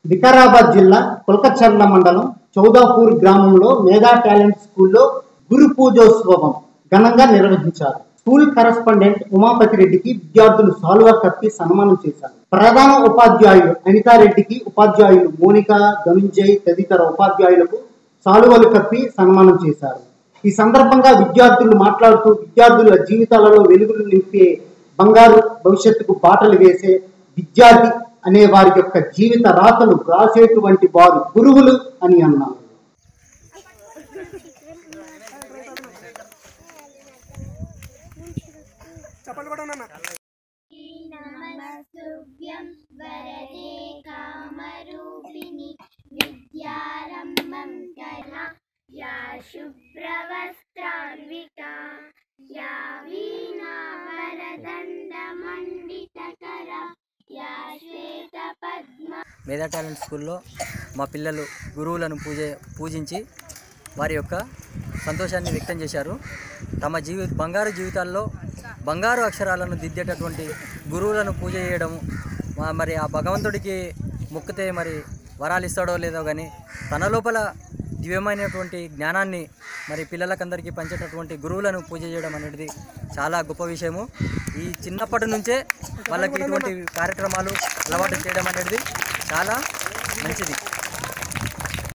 వికారాబాద్ జిల్లా కుల్కచర్ల మండలం చౌదాపూర్ గ్రామంలో మేధా టాలెంట్ స్కూల్లో గురు పూజోత్సవం ఘనంగా నిర్వహించారు స్కూల్ కరెస్పాండెంట్ ఉమాపతి రెడ్డికి విద్యార్థులు సాలువా కప్పి సన్మానం చేశారు ప్రధాన ఉపాధ్యాయులు అనితారెడ్డికి ఉపాధ్యాయులు మోనిక ధనుంజయ్ తదితర ఉపాధ్యాయులకు సాలువలు కప్పి సన్మానం చేశారు ఈ సందర్భంగా విద్యార్థులు మాట్లాడుతూ విద్యార్థుల జీవితాలలో వెలుగులు నింపే బంగారు భవిష్యత్తుకు బాటలు వేసే విద్యార్థి అనే వారి యొక్క జీవిత రాతలు రాసేటువంటి వారు గురువులు అని అన్నారు చెప్పండి కూడా నాన్న నమస్తుభ్యం వరదే కామరూపిణి విద్యారంభం కరా యా శుభ్రవస్త్రాన్వితా యా వీణావరదండమండితకరా యా శ్వేతపద్మ మేధా టాలెంట్ స్కూల్లో మా పిల్లలు గురువులను పూజ పూజించి వారి యొక్క సంతోషాన్ని వ్యక్తం చేశారు తమ జీవి బంగారు జీవితాల్లో బంగారు అక్షరాలను దిద్దేటటువంటి గురువులను పూజ చేయడం మా- మరి ఆ భగవంతుడికి మొక్కితే మరి వరాలు ఇస్తాడో లేదో కానీ తన లోపల దివ్యమైనటువంటి జ్ఞానాన్ని మరి పిల్లలకందరికీ పంచేటటువంటి గురువులను పూజ చేయడం అనేది చాలా గొప్ప విషయము ఈ చిన్నప్పటి నుంచే వాళ్ళకి ఇటువంటి కార్యక్రమాలు అలవాటు చేయడం అనేది చాలా మంచిది